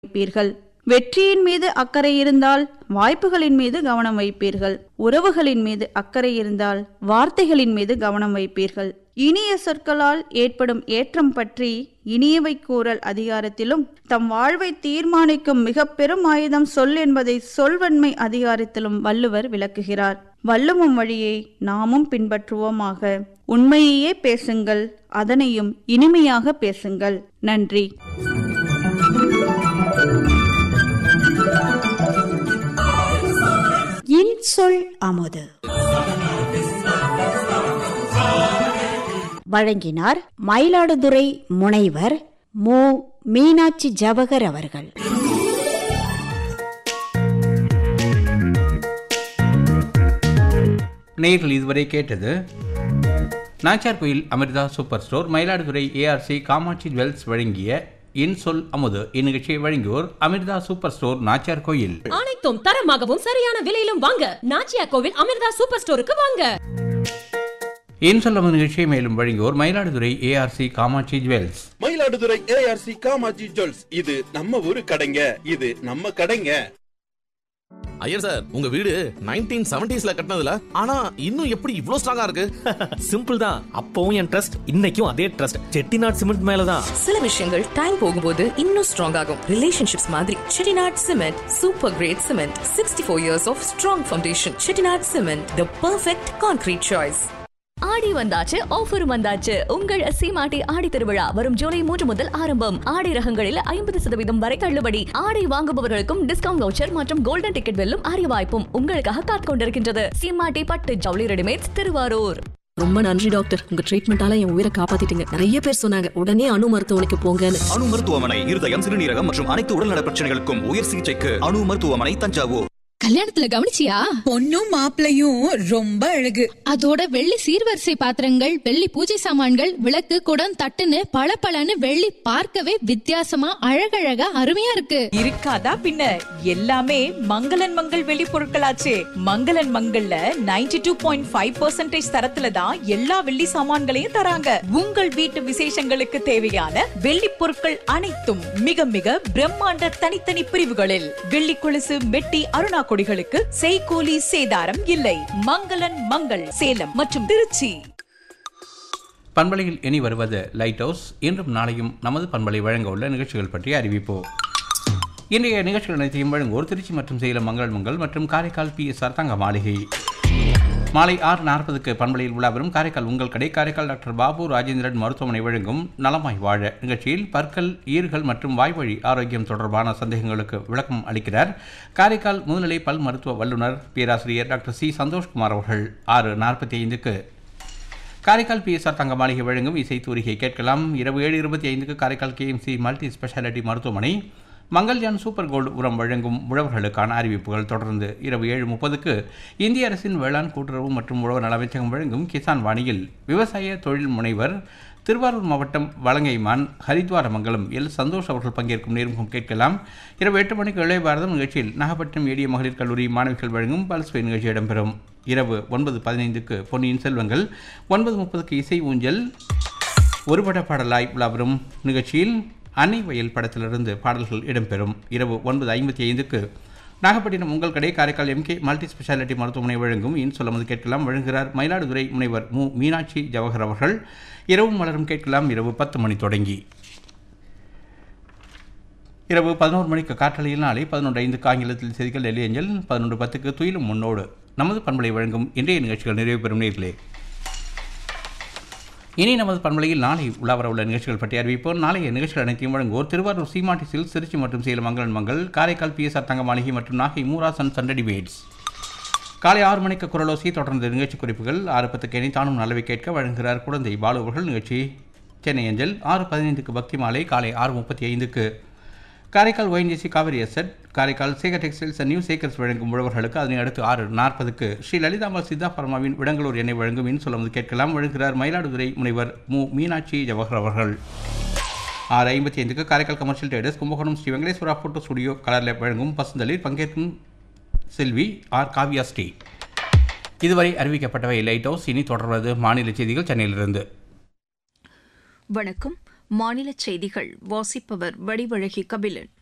வைப்பீர்கள் வெற்றியின் மீது அக்கறை இருந்தால் வாய்ப்புகளின் மீது கவனம் வைப்பீர்கள் உறவுகளின் மீது அக்கறை இருந்தால் வார்த்தைகளின் மீது கவனம் வைப்பீர்கள் இனிய சொற்களால் ஏற்படும் ஏற்றம் பற்றி இனியவை கூறல் அதிகாரத்திலும் தம் வாழ்வை தீர்மானிக்கும் மிக பெரும் ஆயுதம் சொல் என்பதை சொல்வன்மை அதிகாரத்திலும் வள்ளுவர் விளக்குகிறார் வள்ளுவம் வழியை நாமும் பின்பற்றுவோமாக உண்மையையே பேசுங்கள் அதனையும் இனிமையாக பேசுங்கள் நன்றி இன்சொல் அமுது வழங்கினார் மயிலாடுதுறை முனைவர் மு மீனாட்சி ஜவகர் அவர்கள் நேயர்கள் இதுவரை கேட்டது Nachar Koil Amirtha super store Mayiladuthurai ARC Kamatchi jewels வழங்கிய இன்சொல் அமுது இந்நிகழ்ச்சியை வழங்கியோர் அமிர்தா சூப்பர் ஸ்டோர் நாச்சார் கோயில் அனைத்தும் தரமாகவும் சரியான விலையிலும் வாங்க நாச்சியா கோவில் அமிர்தா சூப்பர் ஸ்டோருக்கு வாங்க இன்சொல் அமுது நிகழ்ச்சியை மேலும் வழங்கியோர் Mayiladuthurai ARC Kamatchi jewels Mayiladuthurai ARC Kamatchi jewels இது நம்ம ஊரு கடைங்க இது நம்ம கடைங்க ஐயர் சார் உங்க வீடு நைன்டீன் செவன்டிஸ்ல கட்டினதுல ஆனா இன்னும் எப்படி இவ்ளோ ஸ்ட்ராங்கா இருக்கு சிம்பிள் தான் அப்பவும் என் ட்ரஸ்ட் இன்னைக்கும் அதே ட்ரஸ்ட் செட்டிநாட் சிமெண்ட் மேலதான் சில விஷயங்கள் டைம் போகும்போது இன்னும் ஸ்ட்ராங் ஆகும் ரிலேஷன்ஷிப்ஸ் மாதிரி Chettinad cement super grade cement sixty four years of strong foundation Chettinad cement the perfect concrete choice Aadi வந்தாச்சு ஆஃபர் வந்தாச்சு உங்கள் சீமாட்டி ஆடி திருவிழா வரும் ஜூலை மூன்று முதல் ஆரம்பம் ஆடை ரகங்களில் ஐம்பது சதவீதம் வரை தள்ளுபடி ஆடை வாங்குபவர்களுக்கும் டிஸ்கவுண்ட் வவுச்சர் மற்றும் கோல்டன் டிக்கெட் வெல்லும் அரிய வாய்ப்பும் உங்களுக்காக காத்துக் கொண்டிருக்கின்றது சீமாட்டி பட்டு ஜவுளி ரெடிமேட்ஸ் திருவாரூர் ரொம்ப நன்றி டாக்டர் உங்க ட்ரீட்மெண்டால என் உயிரை காப்பாத்திட்டீங்க நிறைய பேர் சொன்னாங்க உடனே அணு மருத்துவமனைக்கு போங்கன்னு அணு மருத்துவமனை இருதயம் சிறுநீரகம் மற்றும் அனைத்து உடல்நல பிரச்சனைகளுக்கும் உயர் சிகிச்சைக்கு அணு மருத்துவமனை தஞ்சாவூர் கல்யாணத்துல கவனிச்சியா பொண்ணும் மாப்பிளையும் ரொம்ப அழகு அதோட வெள்ளி சீர்வரிசை பாத்திரங்கள் வெள்ளி பூஜை சாமான்கள் விளக்கு குடம் தட்டுன்னு பளபளன்னு வெள்ளி பார்க்கவே வித்தியாசமா அழகழகா அருமையா இருக்கு இருக்காதா பின்ன எல்லாமே மங்களன் மங்கள் வெளி பொருட்களாச்சே மங்களன் மங்கள்ல 92.5% டூ பாயிண்ட் ஃபைவ் பர்சன்டேஜ் தரத்துல தான் எல்லா வெள்ளி சாமான்களையும் தராங்க உங்கள் வீட்டு விசேஷங்களுக்கு தேவையான வெள்ளி பொருட்கள் அனைத்தும் மிக மிக பிரம்மாண்ட தனித்தனி பிரிவுகளில் வெள்ளி கொலுசு மெட்டி அருணா கொடிகளுக்கு செய்கூலி சேதாரம் இல்லை மங்களன் மங்கள் சேலம் மற்றும் திருச்சி பண்பலையில் இனி வருவது லைட் ஹவுஸ் இன்றும் நாளையும் நமது பண்பலை வழங்க உள்ள நிகழ்ச்சிகள் பற்றி அறிவிப்போம் இன்றைய நிகழ்ச்சிகள் அனைத்தையும் வழங்குவோர் திருச்சி மற்றும் சேலம் மங்கள் மங்கள் மற்றும் காரைக்கால் பி எஸ் தங்க மாளிகை மாலை ஆறு நாற்பதுக்கு பண்பலையில் உலா வரும் காரைக்கால் உங்கள் கடை காரைக்கால் டாக்டர் பாபு ராஜேந்திரன் மருத்துவமனை வழங்கும் நலமாய் வாழ நிகழ்ச்சியில் பற்கள் ஈறுகள் மற்றும் வாய்வழி ஆரோக்கியம் தொடர்பான சந்தேகங்களுக்கு விளக்கம் அளிக்கிறார் காரைக்கால் முதுநிலை பல் மருத்துவ வல்லுநர் பேராசிரியர் டாக்டர் சி சந்தோஷ்குமார் அவர்கள் ஆறு நாற்பத்தி ஐந்துக்கு காரைக்கால் பிஎஸ்ஆர் தங்க மாளிகை வழங்கும் இசை தூரிகை கேட்கலாம் இரவு ஏழு இருபத்தி ஐந்துக்கு காரைக்கால் கேஎம்சி மல்டி ஸ்பெஷாலிட்டி மருத்துவமனை மங்கள்யான் சூப்பர் கோல்டு உரம் வழங்கும் உழவர்களுக்கான அறிவிப்புகள் தொடர்ந்து இரவு ஏழு முப்பதுக்கு இந்திய அரசின் வேளாண் கூட்டுறவு மற்றும் உழவு நல அமைச்சகம் வழங்கும் கிசான் வாணியில் விவசாய தொழில் முனைவர் திருவாரூர் மாவட்டம் வலங்கைமான் ஹரித்வாரமங்கலம் எல் சந்தோஷ் அவர்கள் பங்கேற்கும் நேர்முகம் கேட்கலாம் இரவு எட்டு மணிக்கு இளைய பாரதம் நிகழ்ச்சியில் நாகப்பட்டினம் ஏடிய மகளிர் கல்லூரி மாணவிகள் வழங்கும் பல்ஸ்வே நிகழ்ச்சி இடம்பெறும் இரவு ஒன்பது பதினைந்துக்கு பொன்னியின் செல்வங்கள் ஒன்பது முப்பதுக்கு இசை ஊஞ்சல் ஒருபட பாடலாய் விழாவரும் நிகழ்ச்சியில் அன்னை வயல் படத்திலிருந்து பாடல்கள் இடம்பெறும் இரவு ஒன்பது ஐம்பத்தி ஐந்துக்கு நாகப்பட்டினம் உங்கள் கடை காரைக்கால் எம்கே மல்டி ஸ்பெஷாலிட்டி மருத்துவமனை வழங்கும் இன் சொல்லமது கேட்கலாம் வழங்குகிறார் மயிலாடுதுறை முனைவர் மு மீனாட்சி ஜவஹர் அவர்கள் இரவும் மலரும் கேட்கலாம் இரவு பத்து மணி தொடங்கி இரவு பதினோரு மணிக்கு காற்றலையில் நாளை பதினொன்று ஐந்துக்கு ஆங்கிலத்தில் செய்திகள் டெல்லி அஞ்சல் பதினொன்று பத்துக்கு துயிலும் முன்னோடு நமது பண்பலை வழங்கும் இன்றைய நிகழ்ச்சிகள் நிறைவு பெறும் நேர்களே இனி நமது பண்பலையில் நாளை உலாவர உள்ள நிகழ்ச்சிகள் பற்றி அறிவிப்போம் நாளைய நிகழ்ச்சிகள் அனைத்தையும் வழங்குவோர் திருவாரூர் சீமாட்டி சில்ஸ் திருச்சி மற்றும் சேலம் மங்களன் மங்கள் காரைக்கால் பிஎஸ்ஆர் தங்க மாளிகை மற்றும் நாகை மூராசன் சண்டடி பேட்ஸ் காலை ஆறு மணிக்கு குரலோசி தொடர்ந்து நிகழ்ச்சி குறிப்புகள் ஆறு பத்துக்கு இனி தானும் நல்லவை கேட்க வழங்குகிறார் குழந்தை பாலு அவர்கள் நிகழ்ச்சி சென்னை அஞ்சல் ஆறு பதினைந்துக்கு பக்தி மாலை காலை ஆறு முப்பத்தி ஐந்துக்கு Karaikal ONGC Kaveri asset Karaikal Sekar textiles and new Sekars வழங்கும் உழவர்களுக்கு அதனை அடுத்து ஆறு நாற்பதுக்கு ஸ்ரீ லலிதாம்பாள் சித்தா பர்மாவின் விடங்களூர் எண்ணெய் வழங்கும் இன் சொல்லுவது கேட்கலாம் வழங்குகிறார் மயிலாடுதுறை முனைவர் மு மீனாட்சி ஜவஹர் அவர்கள் ஆறு ஐம்பத்தி ஐந்துக்கு Karaikal commercial traders Kumbakonam Sri Venkateswara photo studio colour lab வழங்கும் பசுந்தளிர் பங்கேற்கும் செல்வி ஆர் காவ்யா ஸ்ரீ இதுவரை அறிவிக்கப்பட்டவை லைட் ஹவுஸ் இனி தொடர்வது மாநில செய்திகள் சென்னையிலிருந்து வணக்கம் மாநில செய்திகள் வாசிப்பவர் வடிவழகி கபிலன்